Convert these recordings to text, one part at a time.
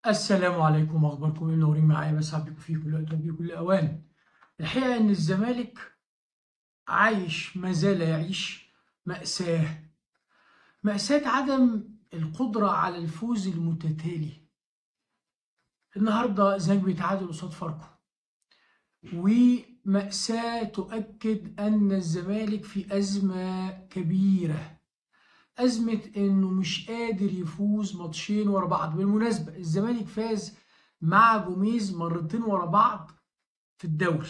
السلام عليكم اخباركم ايه منورين معايا بسعد بيكم في كل وقت وفي كل اوان الحقيقه ان الزمالك عايش ما زال يعيش ماساه ماساه عدم القدره على الفوز المتتالي النهارده الزمالك بيتعادل قصاد فاركو وماساه تؤكد ان الزمالك في ازمه كبيره أزمة إنه مش قادر يفوز ماتشين ورا بعض بالمناسبة الزمالك فاز مع جوميز مرتين ورا بعض في الدوري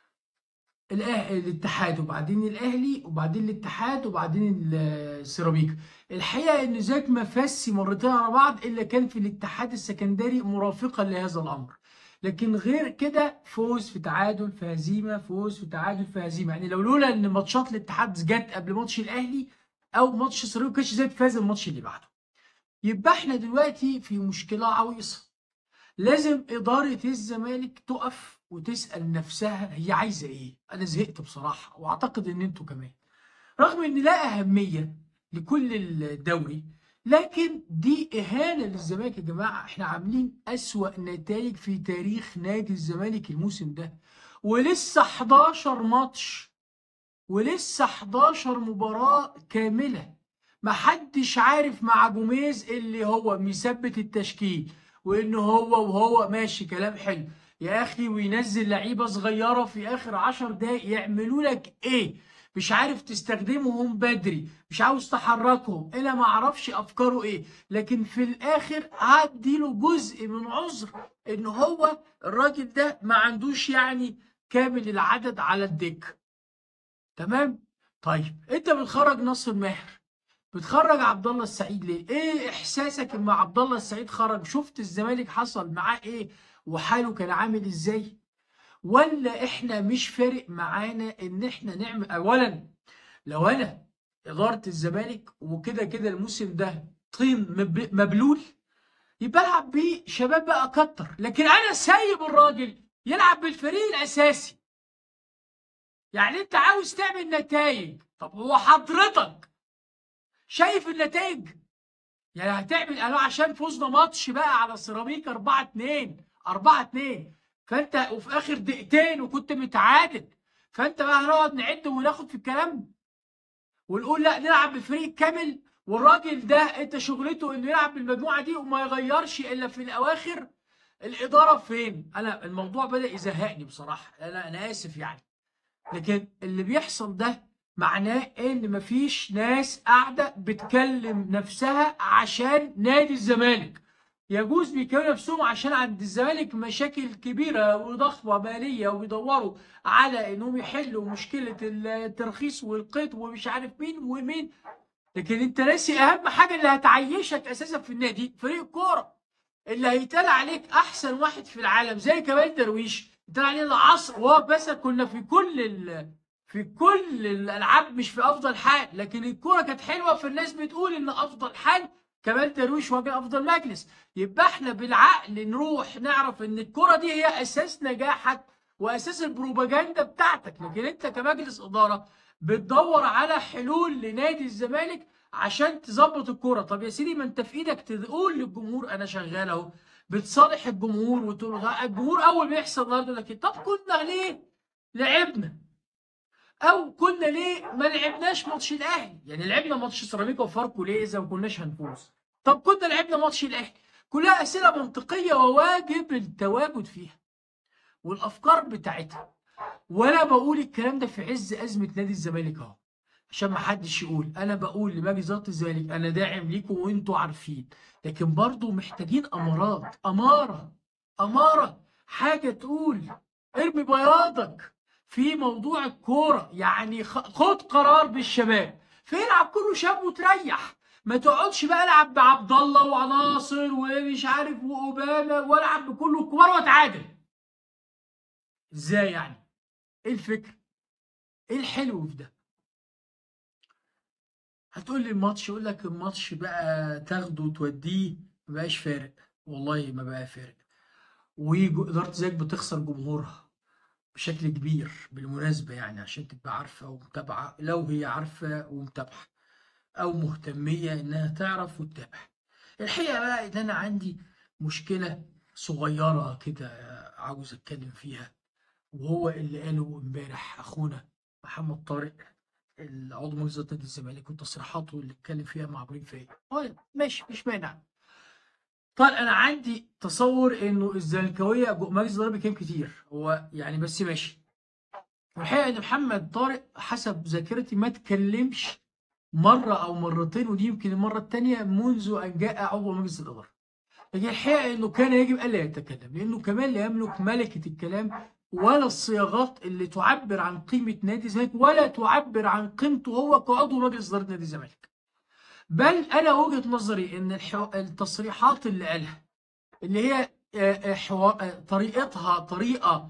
الأه... الاتحاد وبعدين الأهلي وبعدين الاتحاد وبعدين السيراميكا الحقيقة إن ذاك ما فازش مرتين ورا بعض إلا كان في الاتحاد السكندري مرافقا لهذا الأمر لكن غير كده فوز في تعادل في هزيمة فوز في تعادل في هزيمة يعني لو لولا إن ماتشات الاتحاد جت قبل ماتش الأهلي او ماتش سيراميكا كانش زي فاز الماتش اللي بعده يبقى احنا دلوقتي في مشكله عويصه لازم اداره الزمالك تقف وتسال نفسها هي عايزه ايه انا زهقت بصراحه واعتقد ان انتوا كمان رغم ان لا اهميه لكل الدوري لكن دي اهانه للزمالك يا جماعه احنا عاملين اسوا نتائج في تاريخ نادي الزمالك الموسم ده ولسه 11 ماتش ولسه 11 مباراة كاملة محدش عارف مع جوميز اللي هو مثبت التشكيل وانه هو وهو ماشي كلام حلو يا اخي وينزل لعيبة صغيرة في اخر 10 دقايق يعملوا لك ايه مش عارف تستخدمهم بدري مش عاوز تحركهم الا ما اعرفش افكاره ايه لكن في الاخر هديله جزء من عذر ان هو الراجل ده ما عندوش يعني كامل العدد على الدكه تمام طيب انت بتخرج نصر ماهر بتخرج عبد الله السعيد ليه ايه احساسك لما عبد الله السعيد خرج شفت الزمالك حصل معاه ايه وحاله كان عامل ازاي ولا احنا مش فارق معانا ان احنا نعمل اولا لو انا اداره الزمالك وكده كده الموسم ده طين مبلول يبقى العب بيه شباب بقى كتر لكن انا سايب الراجل يلعب بالفريق الاساسي يعني انت عاوز تعمل نتائج طب هو حضرتك شايف النتائج يعني هتعمل انا عشان فزنا ماتش بقى على سيراميكا 4 2 4 2 فانت وفي اخر دقيقتين وكنت متعادل فانت بقى هنقعد نعد وناخد في الكلام ونقول لا نلعب بفريق كامل والراجل ده انت شغلته انه يلعب بالمجموعه دي وما يغيرش الا في الاواخر الاداره فين انا الموضوع بدا يزهقني بصراحه انا انا اسف يعني لكن اللي بيحصل ده معناه ان مفيش ناس قاعده بتكلم نفسها عشان نادي الزمالك يجوز بيكلموا نفسهم عشان عند الزمالك مشاكل كبيره وضخمه ماليه وبيدوروا على انهم يحلوا مشكله الترخيص والقيد ومش عارف مين ومين لكن انت ناسي اهم حاجه اللي هتعيشك اساسا في النادي فريق كوره اللي هيتقال عليك احسن واحد في العالم زي كمال درويش اتقال علينا العصر وهو بس كنا في كل ال... في كل الالعاب مش في افضل حال لكن الكوره كانت حلوه فالناس بتقول ان افضل حال كمال درويش هو افضل مجلس يبقى احنا بالعقل نروح نعرف ان الكوره دي هي اساس نجاحك واساس البروباجندا بتاعتك لكن انت كمجلس اداره بتدور على حلول لنادي الزمالك عشان تظبط الكوره طب يا سيدي ما انت في ايدك تقول للجمهور انا شغال اهو بتصالح الجمهور وتقول له الجمهور اول ما يحصل النهارده يقول لك طب كنا ليه لعبنا او كنا ليه ما لعبناش ماتش الاهلي يعني لعبنا ماتش سيراميكا وفاركو ليه اذا ما كناش هنفوز طب كنا لعبنا ماتش الاهلي كلها اسئله منطقيه وواجب التواجد فيها والافكار بتاعتها وانا بقول الكلام ده في عز ازمه نادي الزمالك اهو عشان ما حدش يقول انا بقول لمجلس اداره الزمالك انا داعم ليكم وانتوا عارفين لكن برضو محتاجين امارات اماره اماره حاجه تقول ارمي بياضك في موضوع الكوره يعني خد قرار بالشباب فيلعب كله شاب وتريح ما تقعدش بقى العب بعبد الله وعناصر ومش عارف واوباما والعب بكله الكبار واتعادل ازاي يعني ايه الفكره ايه الحلو في ده هتقول لي الماتش يقول لك الماتش بقى تاخده وتوديه ما بقاش فارق والله ما بقى فارق وإدارة زيك بتخسر جمهورها بشكل كبير بالمناسبة يعني عشان تبقى عارفة ومتابعة لو هي عارفة ومتابعة أو مهتمية إنها تعرف وتتابع الحقيقة بقى إن أنا عندي مشكله صغيره كده عاوز اتكلم فيها وهو اللي قاله امبارح اخونا محمد طارق العضو مجلس نادي الزمالك وتصريحاته اللي اتكلم فيها مع ابراهيم فايق طيب ماشي مش مانع طيب انا عندي تصور انه الزملكاويه مجلس الاداره كام كتير هو يعني بس ماشي والحقيقه ان محمد طارق حسب ذاكرتي ما تكلمش مره او مرتين ودي يمكن المره الثانيه منذ ان جاء عضو مجلس الاداره لكن الحقيقه انه كان يجب الا يتكلم لانه كمان لا يملك ملكه الكلام ولا الصياغات اللي تعبر عن قيمه نادي الزمالك ولا تعبر عن قيمته هو كعضو مجلس اداره نادي الزمالك بل انا وجهه نظري ان التصريحات اللي قالها اللي هي حوار طريقتها طريقه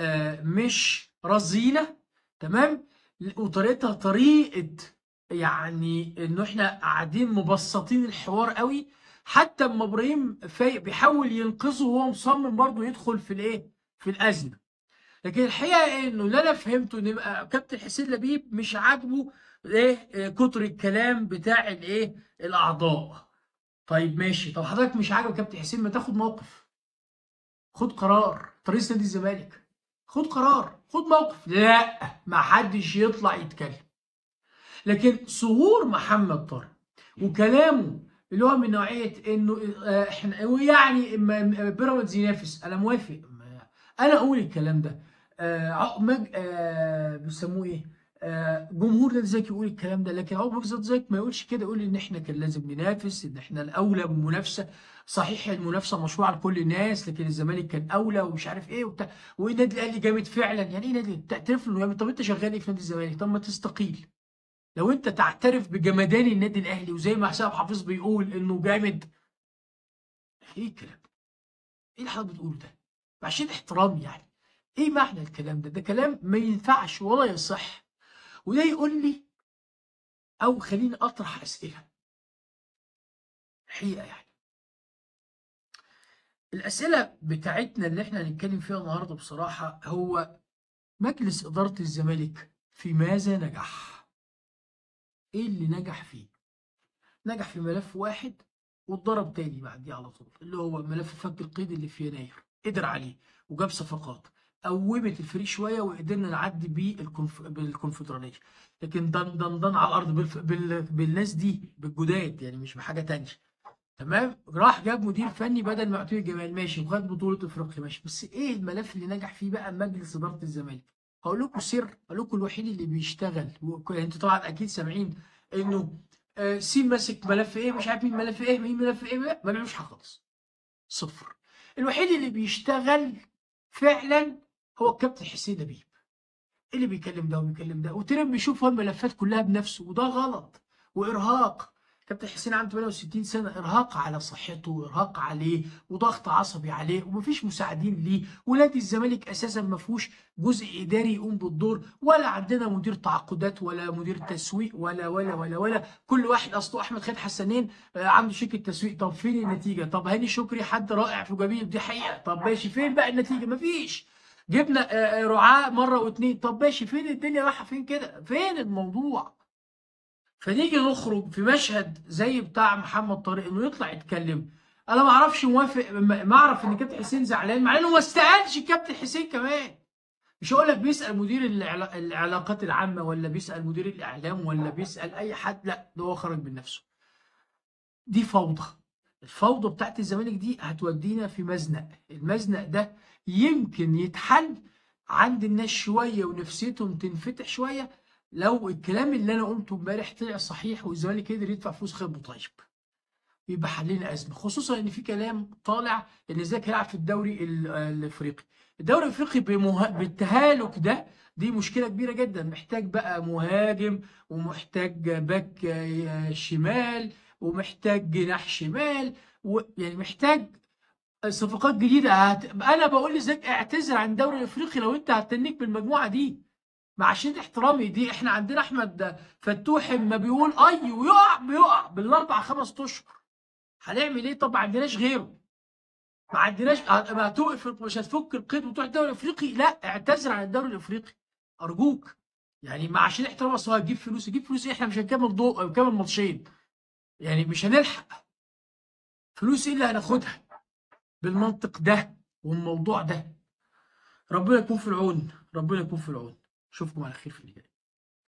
مش رزينه تمام وطريقتها طريقه يعني انه احنا قاعدين مبسطين الحوار قوي حتى اما ابراهيم فايق بيحاول ينقذه وهو مصمم برضه يدخل في الايه في الازمه لكن الحقيقه انه اللي انا فهمته ان كابتن حسين لبيب مش عاجبه ايه كتر الكلام بتاع الايه الاعضاء طيب ماشي طب حضرتك مش عاجبك كابتن حسين ما تاخد موقف خد قرار رئيس نادي الزمالك خد قرار خد موقف لا ما حدش يطلع يتكلم لكن ظهور محمد طارق وكلامه اللي هو من نوعيه انه احنا يعني بيراميدز ينافس انا موافق انا اقول الكلام ده آه مج... آه بيسموه ايه آه جمهور نادي الزمالك يقول الكلام ده لكن عضو مجلس الزمالك ما يقولش كده يقول ان احنا كان لازم ننافس ان احنا الاولى بالمنافسه صحيح المنافسه مشروعه لكل الناس لكن الزمالك كان اولى ومش عارف ايه وبتاع والنادي الاهلي جامد فعلا يعني ايه نادي تعترف انه جامد طب انت شغال ايه في نادي الزمالك طب ما تستقيل لو انت تعترف بجمدان النادي الاهلي وزي ما حسام حافظ بيقول انه جامد ايه الكلام ايه اللي حضرتك بتقوله ده عشان احترام يعني ايه معنى الكلام ده ده كلام ما ينفعش ولا يصح وده يقول لي او خليني اطرح اسئله حقيقه يعني الاسئله بتاعتنا اللي احنا هنتكلم فيها النهارده بصراحه هو مجلس اداره الزمالك في ماذا نجح ايه اللي نجح فيه نجح في ملف واحد واتضرب تاني بعديه على طول اللي هو ملف فك القيد اللي في يناير قدر عليه وجاب صفقات قومت الفريق شويه وقدرنا نعدي بيه الكونف... بالكونفدراليه لكن دن دن دن على الارض بالف... بال... بالناس دي بالجداد يعني مش بحاجه تانية تمام راح جاب مدير فني بدل ما معتوي جمال ماشي وخد بطوله افريقيا ماشي بس ايه الملف اللي نجح فيه بقى مجلس اداره الزمالك هقول لكم سر هقول لكم الوحيد اللي بيشتغل انتوا طبعا اكيد سامعين انه آه سين ماسك ملف ايه مش عارف مين ملف ايه مين ملف ايه ما بيعملوش حاجه خالص صفر الوحيد اللي بيشتغل فعلا هو الكابتن حسين لبيب اللي بيكلم ده وبيكلم ده وترم بيشوف هو الملفات كلها بنفسه وده غلط وارهاق كابتن حسين عنده 68 سنه ارهاق على صحته وارهاق عليه وضغط عصبي عليه ومفيش مساعدين ليه ونادي الزمالك اساسا ما فيهوش جزء اداري يقوم بالدور ولا عندنا مدير تعاقدات ولا مدير تسويق ولا ولا ولا ولا كل واحد اصله احمد خالد حسنين عنده شركه تسويق طب فين النتيجه طب هاني شكري حد رائع في جميل دي حقيقه طب ماشي فين بقى النتيجه مفيش جبنا رعاة مره واتنين طب ماشي فين الدنيا رايحه فين كده فين الموضوع فنيجي نخرج في مشهد زي بتاع محمد طارق انه يطلع يتكلم انا ما اعرفش موافق ما اعرف ان كابتن حسين زعلان مع انه ما استقالش الكابتن حسين كمان مش هقول لك بيسال مدير العلاقات العامه ولا بيسال مدير الاعلام ولا بيسال اي حد لا ده هو خرج من نفسه دي فوضى الفوضى بتاعت الزمالك دي هتودينا في مزنق المزنق ده يمكن يتحل عند الناس شويه ونفسيتهم تنفتح شويه لو الكلام اللي انا قلته امبارح طلع صحيح والزمالك قدر يدفع فلوس خير طيب يبقى حلينا ازمه خصوصا ان في كلام طالع ان ازاي هيلعب في الدوري الافريقي الدوري الافريقي بمه... بالتهالك ده دي مشكله كبيره جدا محتاج بقى مهاجم ومحتاج باك شمال ومحتاج جناح شمال و... يعني محتاج صفقات جديده هت... انا بقول لزاك اعتذر عن الدوري الافريقي لو انت هتنيك بالمجموعه دي مع شدة احترامي دي احنا عندنا احمد فتوح ما بيقول اي ويقع بيقع بالاربع خمس اشهر هنعمل ايه طب ما عندناش غيره ما عندناش ما هتوقف مش هتفك القيد وتروح الدوري الافريقي لا اعتذر عن الدوري الافريقي ارجوك يعني مع عشان احترام اصل هتجيب فلوس يجيب فلوس ايه احنا مش هنكمل ضوء هنكمل ماتشين يعني مش هنلحق فلوس ايه اللي هناخدها بالمنطق ده والموضوع ده ربنا يكون في العون ربنا يكون في العون اشوفكم على خير في اللي جاي